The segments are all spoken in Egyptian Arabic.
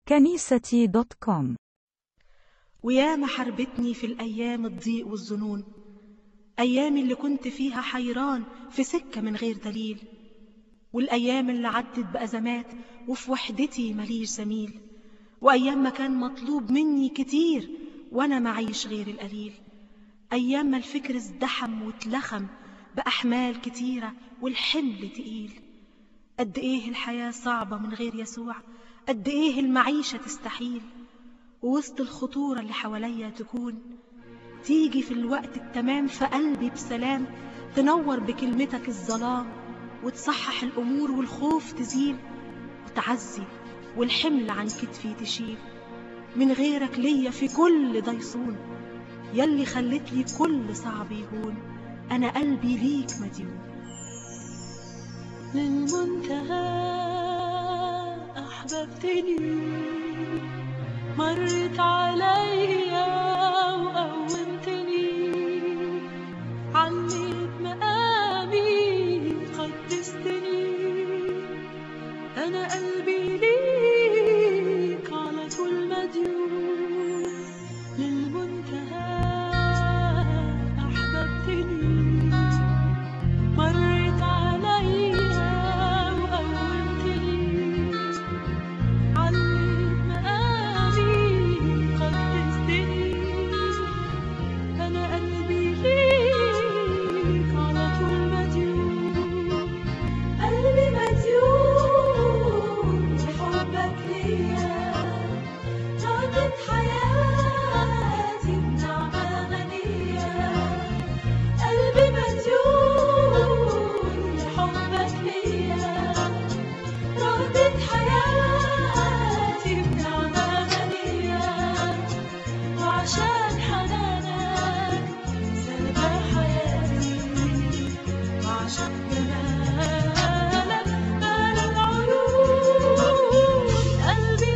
كنيستي دوت كوم وياما حربتني في الأيام الضيق والظنون أيام اللي كنت فيها حيران في سكة من غير دليل والأيام اللي عدت بأزمات وفي وحدتي مليش زميل وأيام ما كان مطلوب مني كتير وأنا معيش غير القليل أيام ما الفكر ازدحم واتلخم بأحمال كتيرة والحمل تقيل قد إيه الحياة صعبة من غير يسوع قد إيه المعيشة تستحيل ووسط الخطورة اللي حواليا تكون تيجي في الوقت التمام في قلبي بسلام تنور بكلمتك الظلام وتصحح الأمور والخوف تزيل وتعزي والحمل عن كتفي تشيل من غيرك ليا في كل ده يصون يلي خلت لي كل صعب يهون أنا قلبي ليك مديون للمنتهى أحببتني مرت عليا وقومتني عليت مقامي قدستني أنا قلبي ليك على طول مديون للمنتهى أحببتني مرت عليا وقومتني عليت مقامي قدستني أنا قلبي ليك على طول مديون قلبي مديون لحبك ليا تعبت حياتي بنعمة غنية قلبي مديون لحبك ليا ردت حياتي بنعمة غنية وعشان حنانك سلبى حياتي وعشان جمالك مال العيون قلبي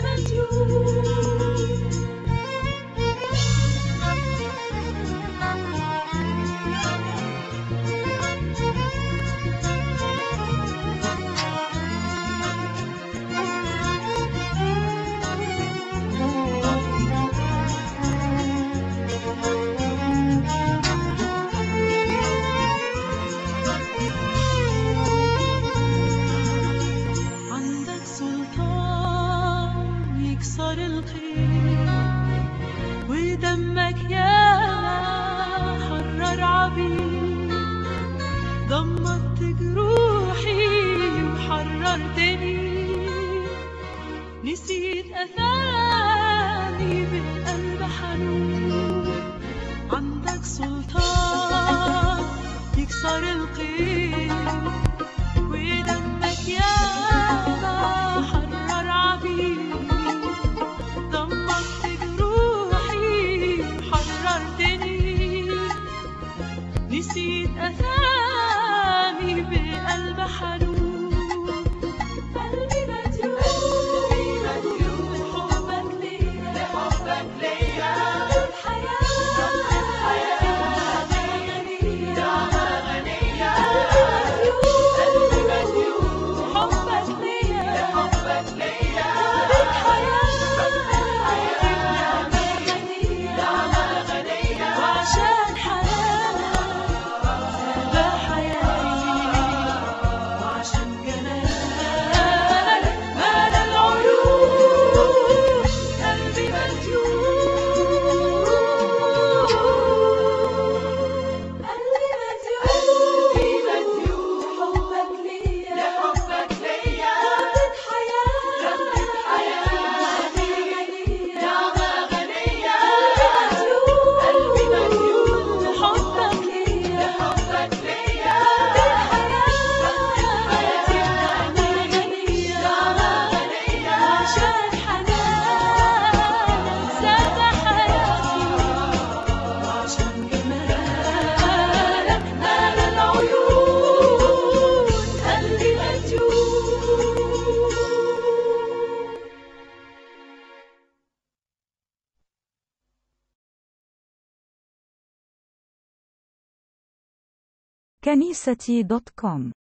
عندك سلطان يكسر الخير ودمك يا حرر عبيد ضمت جروحي وحررتني نسيت أثامي بالقلب حنون عندك سلطان يكسر القيد ودمك يا حرر عبيد ضمت جروحي حررتني نسيت أثامي بقلب حنون قلبي مديون لحبك ليا لحبك ليا الحياة غنية قلبي مديون لحبك ليا لحبك ليا الحياة غنية وعشان حنانك سلبى حياتي وعشان جمالك مال العيون قلبي مديون قلبي مديون لحبك ليا لحبك ليا ردت حياة ردت حياتي نعمة غنية قلبي مديون لحبك ليا لحبك ليا ردت حياتي نعمة غنية نعمة غنية عشان حنانك سابة حياتي وعشان جمالك مال العيون قلبي مديون كنيستي دوت كوم